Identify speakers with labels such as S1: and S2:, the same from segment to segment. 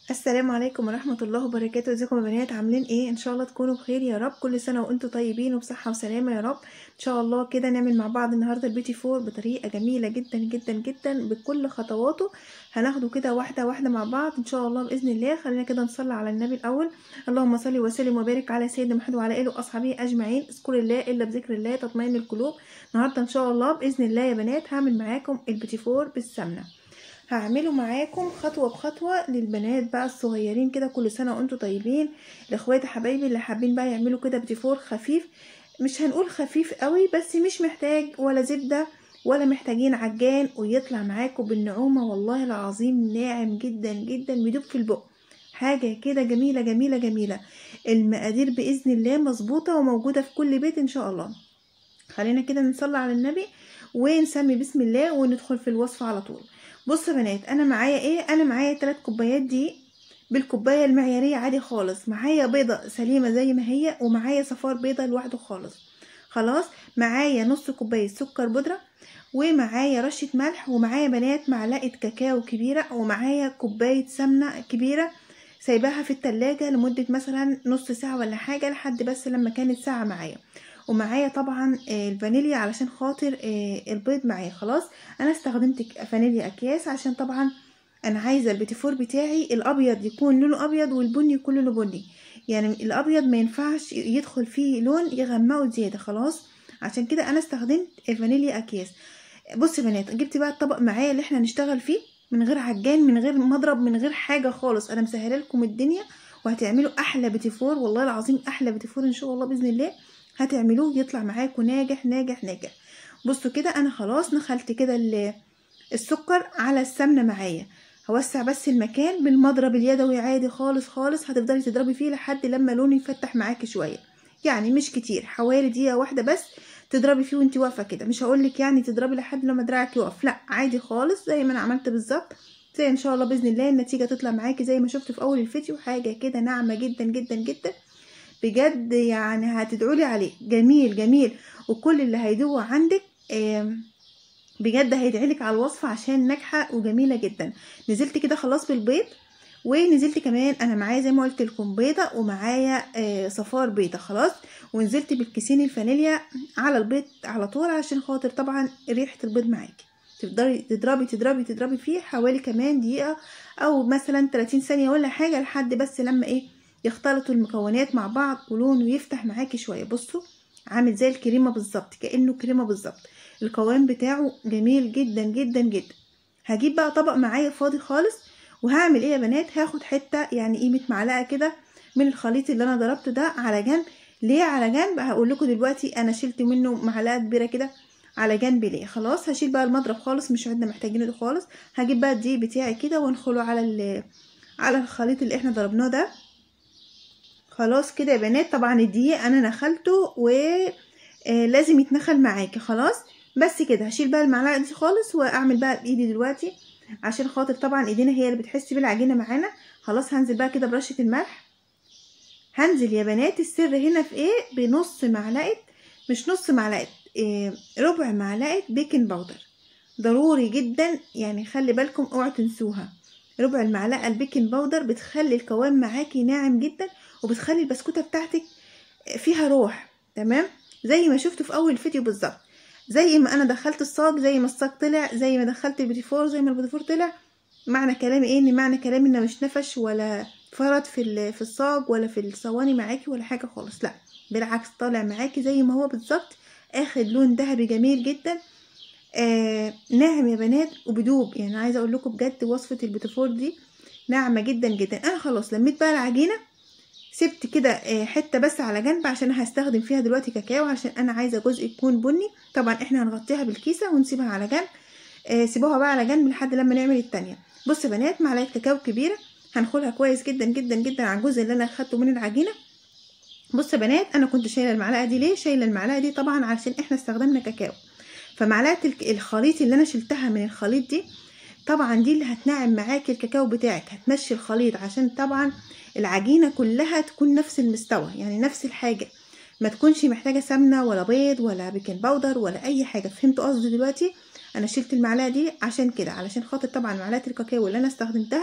S1: السلام عليكم ورحمة الله وبركاته ازيكم يا بنات عاملين ايه ان شاء الله تكونوا بخير يا رب كل سنة وانتم طيبين وبصحة وسلامة يا رب ان شاء الله كده نعمل مع بعض النهاردة البيتي فور بطريقة جميلة جدا جدا جدا بكل خطواته هناخده كده واحدة واحدة مع بعض ان شاء الله بإذن الله خلينا كده نصلي على النبي الأول اللهم صل وسلم وبارك على سيدنا محمد وعلى آله وأصحابه أجمعين اذكر الله إلا بذكر الله تطمئن القلوب النهاردة ان شاء الله بإذن الله يا بنات هعمل معاكم البيتي فور بالسمنة هعمله معاكم خطوة بخطوة للبنات بقى الصغيرين كده كل سنة وانتم طيبين الاخوات حبايبي اللي حابين بقى يعملوا كده بتيفور خفيف مش هنقول خفيف قوي بس مش محتاج ولا زبدة ولا محتاجين عجان ويطلع معاكم بالنعومة والله العظيم ناعم جدا جدا بيدوب في البق حاجة كده جميلة جميلة جميلة المقادير بإذن الله مظبوطة وموجودة في كل بيت إن شاء الله خلينا كده نصلي على النبي ونسمي بسم الله وندخل في الوصفة على طول بصوا يا بنات انا معايا ايه انا معايا 3 كوبايات دي بالكوبايه المعياريه عادي خالص معايا بيضه سليمه زي ما هي ومعايا صفار بيضه لوحده خالص خلاص معايا نص كوبايه سكر بودره ومعايا رشه ملح ومعايا بنات معلقه كاكاو كبيره ومعايا كوبايه سمنه كبيره سايباها في التلاجة لمدة مثلا نص ساعة ولا حاجة لحد بس لما كانت ساعة معايا ومعايا طبعا الفانيليا علشان خاطر البيض معايا خلاص انا استخدمت فانيليا اكياس عشان طبعا انا عايزه البيتيفور بتاعي الابيض يكون لونه ابيض والبني يكون لونه بني يعني الابيض ما ينفعش يدخل فيه لون يغمقه زياده خلاص عشان كده انا استخدمت الفانيليا اكياس بصي يا بنات جبت بقى الطبق معايا اللي احنا هنشتغل فيه من غير عجان من غير مضرب من غير حاجه خالص انا مسهله لكم الدنيا وهتعملوا احلى بيتيفور والله العظيم احلى بيتيفور ان شاء الله باذن الله هتعملوه يطلع معاكم ناجح ناجح ناجح بصوا كده انا خلاص نخلت كده السكر على السمنه معايا هوسع بس المكان بالمضرب اليدوي عادي خالص خالص هتفضلي تضربي فيه لحد لما لونه يفتح معاكي شويه يعني مش كتير حوالي دقيقه واحده بس تضربي فيه وانت واقفه كده مش هقولك يعني تضربي لحد لما دراعك يقف لا عادي خالص زي ما انا عملت بالظبط زي ان شاء الله باذن الله النتيجه تطلع معاكي زي ما شفت في اول الفيديو حاجه كده ناعمه جدا جدا جدا بجد يعني هتدعولي عليه جميل جميل وكل اللي هيدوه عندك بجد هيدعيلك على الوصفة عشان ناجحة وجميلة جدا نزلت كده خلاص بالبيض ونزلت كمان انا معايا زي ما قلت لكم بيضه ومعايا صفار بيضه خلاص ونزلت بالكيسين الفانيليا على البيض على طول عشان خاطر طبعا ريحه البيض معاكي تفضلي تضربي تضربي تضربي فيه حوالي كمان دقيقه او مثلا 30 ثانيه ولا حاجه لحد بس لما ايه يختلطوا المكونات مع بعض ولونه يفتح معاكي شويه بصوا عامل زي الكريمه بالظبط كانه كريمه بالظبط القوام بتاعه جميل جدا جدا جدا هجيب بقى طبق معايا فاضي خالص وهعمل ايه يا بنات هاخد حته يعني قيمه معلقه كده من الخليط اللي انا ضربته ده على جنب ليه على جنب هقول لكم دلوقتي انا شلت منه معلقه كبيره كده على جنب ليه خلاص هشيل بقى المضرب خالص مش عندنا محتاجينه ده خالص هجيب بقى الدقيق بتاعي كده وانخله على على الخليط اللي احنا ضربناه ده خلاص كده يا بنات طبعا الدقيق انا نخلته ولازم يتنخل معاكي خلاص بس كده هشيل بقى المعلقه دي خالص واعمل بقى بايدي دلوقتي عشان خاطر طبعا ايدينا هي اللي بتحس بالعجينه معانا خلاص هنزل بقى كده برشه الملح هنزل يا بنات السر هنا في ايه بنص معلقه مش نص معلقه إيه ربع معلقه بيكنج باودر ضروري جدا يعني خلي بالكم اوعوا تنسوها ربع المعلقه البيكنج باودر بتخلي القوام معاكي ناعم جدا وبتخلي البسكوته بتاعتك فيها روح تمام زي ما شفتوا في اول الفيديو بالظبط زي ما انا دخلت الصاج زي ما الصاج طلع زي ما دخلت البيتيفور زي ما البيتيفور طلع معنى كلامي ايه ان معنى كلامي انه مش نفش ولا فرط في في الصاج ولا في الصواني معاكي ولا حاجه خالص لا بالعكس طالع معاكي زي ما هو بالظبط اخد لون ذهبي جميل جدا آه ناعم يا بنات وبدوب يعني عايزه اقول لكم بجد وصفه البيتيفور دي ناعمه جدا جدا انا خلاص لميت بقى العجينه سبت كده حته بس على جنب عشان هستخدم فيها دلوقتي كاكاو عشان انا عايزه جزء يكون بني طبعا احنا هنغطيها بالكيسه ونسيبها على جنب سيبوها بقى على جنب لحد لما نعمل التانية بصوا يا بنات معلقه كاكاو كبيره هنخلها كويس جدا جدا جدا على الجزء اللي انا اخدته من العجينه بصوا يا بنات انا كنت شايله المعلقه دي ليه شايله المعلقه دي طبعا عشان احنا استخدمنا كاكاو فمعلقه الخليط اللي انا شلتها من الخليط دي طبعا دي اللي هتنعم معاكي الكاكاو بتاعك هتمشي الخليط عشان طبعا العجينة كلها تكون نفس المستوى يعني نفس الحاجة ما تكونش محتاجة سمنة ولا بيض ولا بيكنج باودر ولا أي حاجة فهمتوا قصدي دلوقتي أنا شلت المعلقة دي عشان كده علشان خاطر طبعا معلقة الكاكاو اللي أنا استخدمتها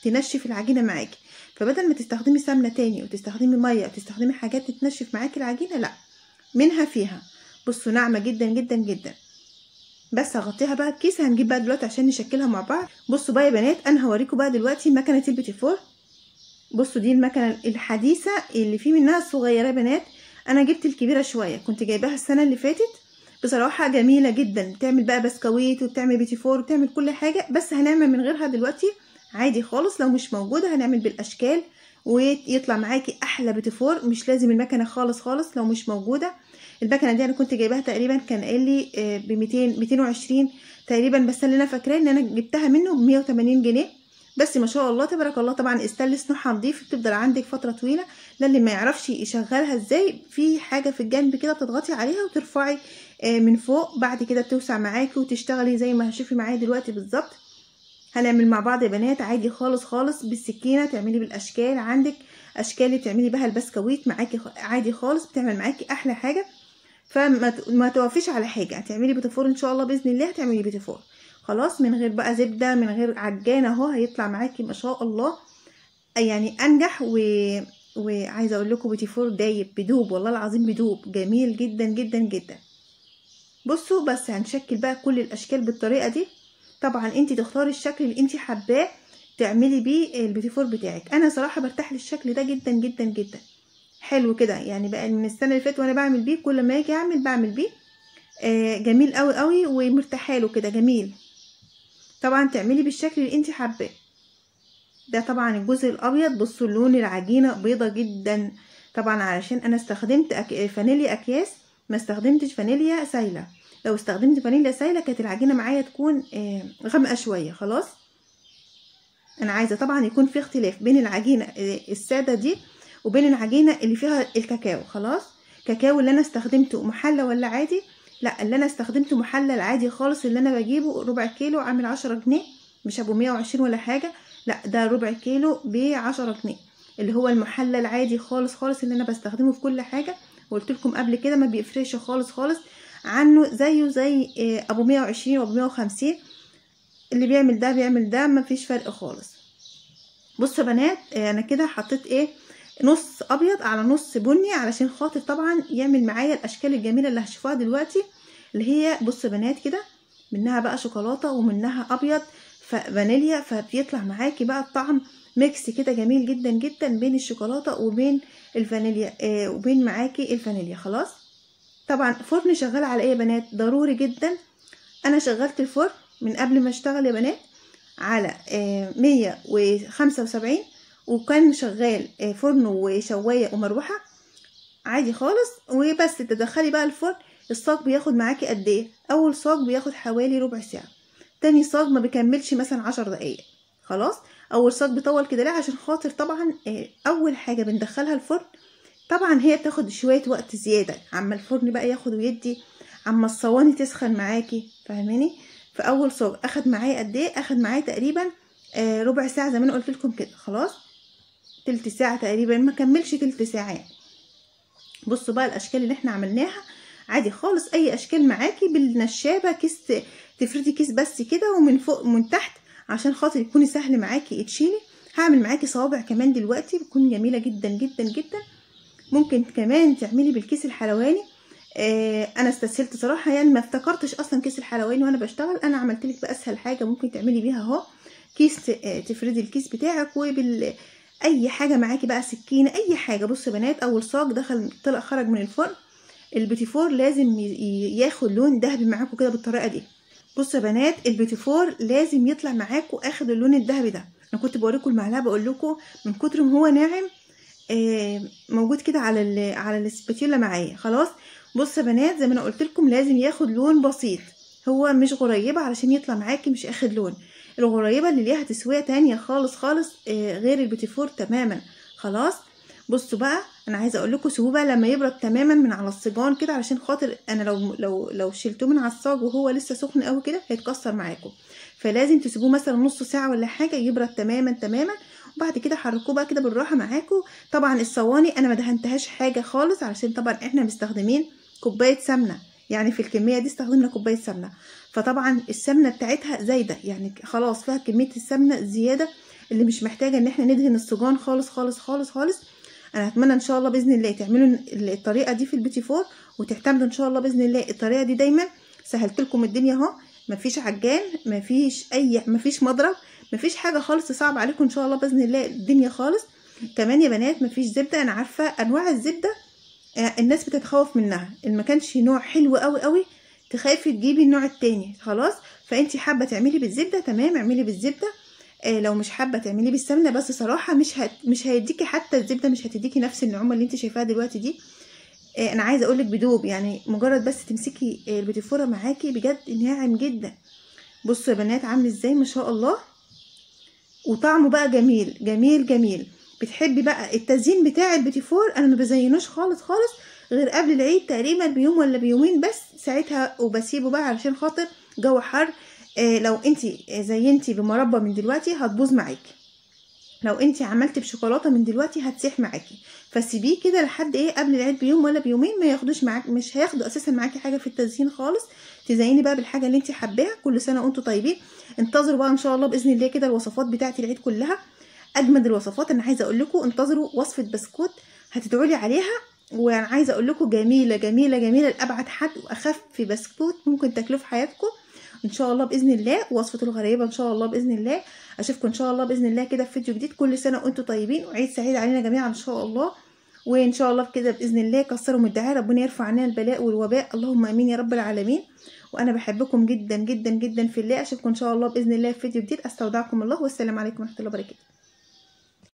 S1: تنشف العجينه معاكي فبدل ما تستخدمي سمنه تاني وتستخدمي ميه وتستخدمي حاجات تنشف معاكي العجينه لا منها فيها بصوا ناعمه جدا جدا جدا بس هغطيها بقى بكيس هنجيب بقى دلوقتي عشان نشكلها مع بعض بصوا بقى يا بنات انا هوريكم بقى دلوقتي مكنه البيتي فور بصوا دي المكنه الحديثه اللي في منها الصغيره يا بنات انا جبت الكبيره شويه كنت جايباها السنه اللي فاتت بصراحه جميله جدا بتعمل بقى بسكويت وبتعمل بيتي فور وبتعمل كل حاجه بس هنعمل من غيرها دلوقتي عادي خالص لو مش موجوده هنعمل بالاشكال ويطلع معاكي احلى بيتي فور مش لازم المكنه خالص خالص لو مش موجوده المكنه دي انا كنت جايباها تقريبا كان قال لي ب 200 220 تقريبا بس اللي انا فاكراه ان انا جبتها منه ب 180 جنيه بس ما شاء الله تبارك الله طبعا استانلس نوعها نضيف بتفضل عندك فتره طويله للي ما يعرفش يشغلها ازاي في حاجه في الجنب كده بتضغطي عليها وترفعي من فوق بعد كده بتوسع معاكي وتشتغلي زي ما هتشوفي معايا دلوقتي بالظبط هنعمل مع بعض يا بنات عادي خالص خالص بالسكينه تعملي بالاشكال عندك اشكال اللي تعملي بها البسكويت معاكي عادي خالص بتعمل معاكي احلى حاجه فما ما توقفيش على حاجه هتعملي بيتفور ان شاء الله باذن الله هتعملي بيتفور خلاص من غير بقى زبده من غير عجان اهو هيطلع معاكي ما شاء الله يعني انجح و وعايزه اقول لكم بيتفور دايب بدوب والله العظيم بدوب جميل جدا جدا جدا بصوا بس هنشكل بقى كل الاشكال بالطريقه دي طبعا انت تختاري الشكل اللي انت حباه تعملي بيه البيتيفور بتاعك انا صراحه برتاح للشكل ده جدا جدا جدا حلو كده يعني بقى من السنه اللي فاتت وانا بعمل بيه كل ما اجي اعمل بعمل بيه آه جميل قوي قوي ومرتاحه له كده جميل طبعا تعملي بالشكل اللي انت حباه ده طبعا الجزء الابيض بصوا لون العجينه بيضه جدا طبعا علشان انا استخدمت أك... فانيليا اكياس ما استخدمتش فانيليا سايله لو استخدمت فانيليا سايله كانت العجينه معايا تكون آه غامقه شويه خلاص انا عايزه طبعا يكون في اختلاف بين العجينه آه الساده دي وبين العجينه اللي فيها الكاكاو خلاص كاكاو اللي انا استخدمته محلى ولا عادي لا اللي انا استخدمته محلى العادي خالص اللي انا بجيبه ربع كيلو عامل عشرة جنيه مش ابو مية وعشرين ولا حاجه لا ده ربع كيلو بعشرة جنيه اللي هو المحلى العادي خالص خالص اللي انا بستخدمه في كل حاجه وقلت لكم قبل كده ما بيفرقش خالص خالص عنه زيه زي ابو مية وعشرين وابو مية وخمسين اللي بيعمل ده بيعمل ده ما فيش فرق خالص بصوا يا بنات انا كده حطيت ايه نص ابيض على نص بني علشان خاطر طبعا يعمل معايا الاشكال الجميله اللي هشوفوها دلوقتي اللي هي بص بنات كده منها بقى شوكولاته ومنها ابيض فانيليا فبيطلع معاكي بقى الطعم ميكس كده جميل جدا جدا بين الشوكولاته وبين الفانيليا آه وبين معاكي الفانيليا خلاص طبعا فرن شغال على ايه يا بنات ضروري جدا انا شغلت الفرن من قبل ما اشتغل يا بنات على مية وخمسة وسبعين وكان شغال فرن وشواية ومروحة عادي خالص وبس تدخلي بقى الفرن الصاج بياخد معاكي قد ايه اول صاج بياخد حوالي ربع ساعة تاني صاج ما بيكملش مثلا عشر دقايق خلاص اول صاج بيطول كده ليه عشان خاطر طبعا اول حاجة بندخلها الفرن طبعا هي بتاخد شوية وقت زيادة عما الفرن بقى ياخد ويدي عما الصواني تسخن معاكي فاهماني في اول صاج اخد معايا قد ايه اخد معايا تقريبا آه ربع ساعة زي ما انا قلت لكم كده خلاص تلت ساعة تقريبا ما كملش تلت ساعة يعني بصوا بقى الاشكال اللي احنا عملناها عادي خالص اي اشكال معاكي بالنشابة كيس تفردي كيس بس كده ومن فوق ومن تحت عشان خاطر يكون سهل معاكي تشيلي هعمل معاكي صوابع كمان دلوقتي بتكون جميلة جدا جدا جدا ممكن كمان تعملي بالكيس الحلواني آه انا استسهلت صراحة يعني ما افتكرتش اصلا كيس الحلواني وانا بشتغل انا عملت لك باسهل حاجة ممكن تعملي بيها اهو كيس تفردي الكيس بتاعك وبال اي حاجه معاكي بقى سكينه اي حاجه بصوا يا بنات اول صاج دخل طلع خرج من الفرن البيتيفور لازم ياخد لون ذهبي معاكم كده بالطريقه دي بصوا يا بنات البيتيفور لازم يطلع معاكم اخد اللون الذهبي ده انا كنت بوريكم المعلقه بقول لكم من كتر ما هو ناعم آه موجود كده على ال على السباتيولا معايا خلاص بصوا يا بنات زي ما انا قلت لكم لازم ياخد لون بسيط هو مش غريبه علشان يطلع معاكي مش اخد لون الغريبه اللي ليها تسويه تانية خالص خالص آه غير البيتيفور تماما خلاص بصوا بقى انا عايزه اقول لكم سيبوه بقى لما يبرد تماما من على الصيجان كده علشان خاطر انا لو لو لو شلتوه من على الصاج وهو لسه سخن قوي كده هيتكسر معاكم فلازم تسيبوه مثلا نص ساعه ولا حاجه يبرد تماما تماما وبعد كده حركوه بقى كده بالراحه معاكم طبعا الصواني انا ما دهنتهاش حاجه خالص علشان طبعا احنا مستخدمين كوبايه سمنه يعني في الكميه دي استخدمنا كوبايه سمنه فطبعا السمنه بتاعتها زايده يعني خلاص فيها كميه السمنه زياده اللي مش محتاجه ان احنا ندهن الصجان خالص خالص خالص خالص انا اتمنى ان شاء الله باذن الله تعملوا الطريقه دي في البيتي فور وتعتمدوا ان شاء الله باذن الله الطريقه دي دايما سهلت لكم الدنيا اهو مفيش عجان مفيش اي مفيش مضرب مفيش حاجه خالص تصعب عليكم ان شاء الله باذن الله الدنيا خالص كمان يا بنات مفيش زبده انا عارفه انواع الزبده الناس بتتخوف منها ان ما كانش نوع حلو قوي قوي تخافي تجيبي النوع التاني خلاص فانت حابه تعملي بالزبده تمام اعملي بالزبده آه لو مش حابه تعملي بالسمنه بس صراحه مش هت... مش هيديكي حتى الزبده مش هتديكي نفس النعومه اللي انت شايفاها دلوقتي دي آه انا عايزه اقولك بدوب يعني مجرد بس تمسكي البيتيفوره معاكي بجد ناعم جدا بصوا يا بنات عامل ازاي ما شاء الله وطعمه بقى جميل جميل جميل بتحبي بقى التزيين بتاع البيتيفور انا ما بزينوش خالص خالص غير قبل العيد تقريبا بيوم ولا بيومين بس ساعتها وبسيبه بقى علشان خاطر جو حر آه لو انت زينتي بمربى من دلوقتي هتبوظ معاكي لو انت عملتي بشوكولاته من دلوقتي هتسيح معاكي فسيبيه كده لحد ايه قبل العيد بيوم ولا بيومين ما ياخدوش معاك مش هياخدوا اساسا معاكي حاجه في التزيين خالص تزيني بقى بالحاجه اللي انت حباها كل سنه وانتم طيبين انتظروا بقى ان شاء الله باذن الله كده الوصفات بتاعه العيد كلها اجمد الوصفات انا عايزه اقول لكم انتظروا وصفه بسكوت هتدعوا لي عليها وانا عايزه اقول لكم جميله جميله جميله لابعد حد واخف بسكوت ممكن تاكلوه في حياتكم ان شاء الله باذن الله وصفه الغريبه ان شاء الله باذن الله اشوفكم ان شاء الله باذن الله كده في فيديو جديد كل سنه وانتم طيبين وعيد سعيد علينا جميعا ان شاء الله وان شاء الله كده باذن الله كسروا من الدعاء ربنا يرفع عننا البلاء والوباء اللهم امين يا رب العالمين وانا بحبكم جدا جدا جدا في الله اشوفكم ان شاء الله باذن الله في فيديو جديد استودعكم الله والسلام عليكم ورحمه الله وبركاته